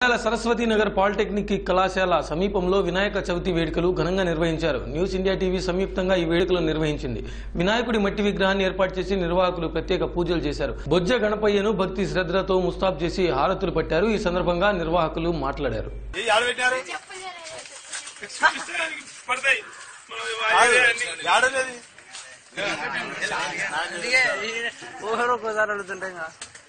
Nandyal Saraswati Nagar polytechnic కళాశాల సమీపంలో వినాయక చవితి వేడుకలు ఘనంగా నిర్వహించారు న్యూస్ ఇండియా టీవీ సంయుక్తంగా ఈ వేడుకలను నిర్వహించింది వినాయకుడి మట్టి విగ్రహాన్ని ఏర్పాటు చేసి నిర్వాహకులు ప్రత్యేక పూజలు చేశారు బొజ్జ గణపయ్యను భక్తి శ్రద్ధలతో ముస్తాబ్ చేసి హారతులు పట్టారు ఈ సందర్భంగా నిర్వాహకులు మాట్లాడారు ఏ ఆడ పెట్టినారు పడతాయి ఆడలేదు అందుకే ఊహరు ఒకసారి అడుగుతుంటే ఇంకా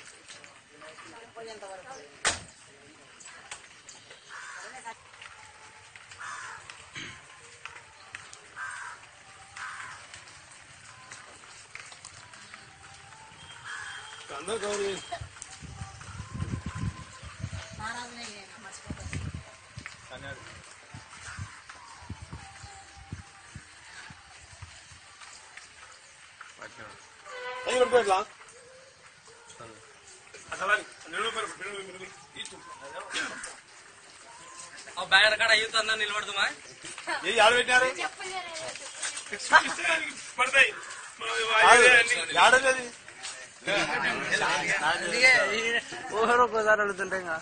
అందరూ గౌరవ అయ్యి పడిపోయట్లా అసలు నిలువ నిలువ బ్యానర్ కాడ అయ్యుతో అందరు నిలబడుతున్నా ఏ ఆడ పెట్టినారు పడతాయి ఆడలేదు అందుకే ఊహరు ఒకసారి అడుగుతుంటే ఇంకా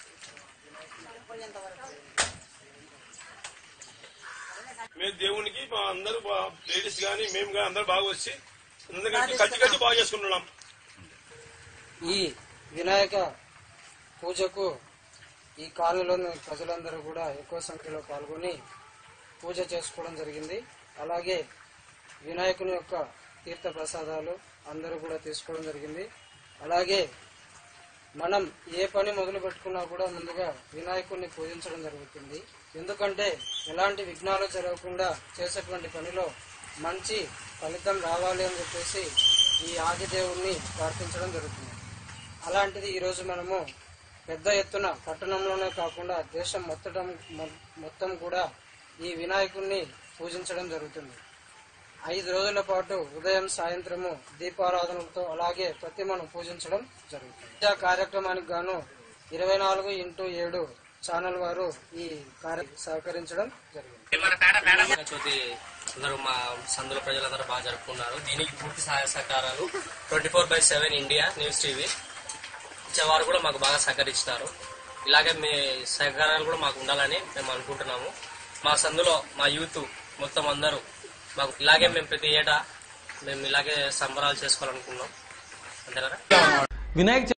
మేము దేవునికి మా అందరూ లేడీస్ గాని మేము కానీ అందరూ బాగా వచ్చి అందరూ కలిసి కలిసి కలిసి బాగా చేసుకుంటున్నాం ఈ వినాయక పూజకు ఈ కాలనీలోని ప్రజలందరూ కూడా ఎక్కువ సంఖ్యలో పాల్గొని పూజ చేసుకోవడం జరిగింది అలాగే వినాయకుని యొక్క తీర్థ ప్రసాదాలు అందరూ కూడా తీసుకోవడం జరిగింది అలాగే మనం ఏ పని మొదలు పెట్టుకున్నా కూడా ముందుగా వినాయకుడిని పూజించడం జరుగుతుంది ఎందుకంటే ఎలాంటి విఘ్నాలు జరగకుండా చేసేటువంటి పనిలో మంచి ఫలితం రావాలి అని చెప్పేసి ఈ ఆదిదేవుణ్ణి ప్రార్థించడం జరుగుతుంది అలాంటిది ఈరోజు మనము పెద్ద ఎత్తున పట్టణంలోనే కాకుండా దేశం మొత్తం మొత్తం కూడా ఈ వినాయకుణ్ణి పూజించడం జరుగుతుంది ఐదు రోజుల పాటు ఉదయం సాయంత్రము దీపారాధనలతో అలాగే ప్రతిమను పూజించడం జరుగుతుంది ఈ కార్యక్రమానికి గాను ఇరవై నాలుగు ఇంటూ ఏడు ఛానల్ వారు ఈ కార్య సహకరించడం జరిగింది వినాయక చవితి అందరూ మా సందుల ప్రజలందరూ బాగా జరుపుకున్నారు దీనికి పూర్తి సహాయ సహకారాలు twenty four by seven India news TV ఇచ్చేవారు కూడా మాకు బాగా సహకరించినారు ఇలాగే మీ సహకారాలు కూడా మాకు ఉండాలని మేము అనుకుంటున్నాము మా సందులో మా యూత్ మొత్తం అందరూ మాకు ఇలాగే మేము ప్రతి ఏటా మేము ఇలాగే సంబరాలు చేసుకోవాలనుకున్నాం అంతేనా వినాయక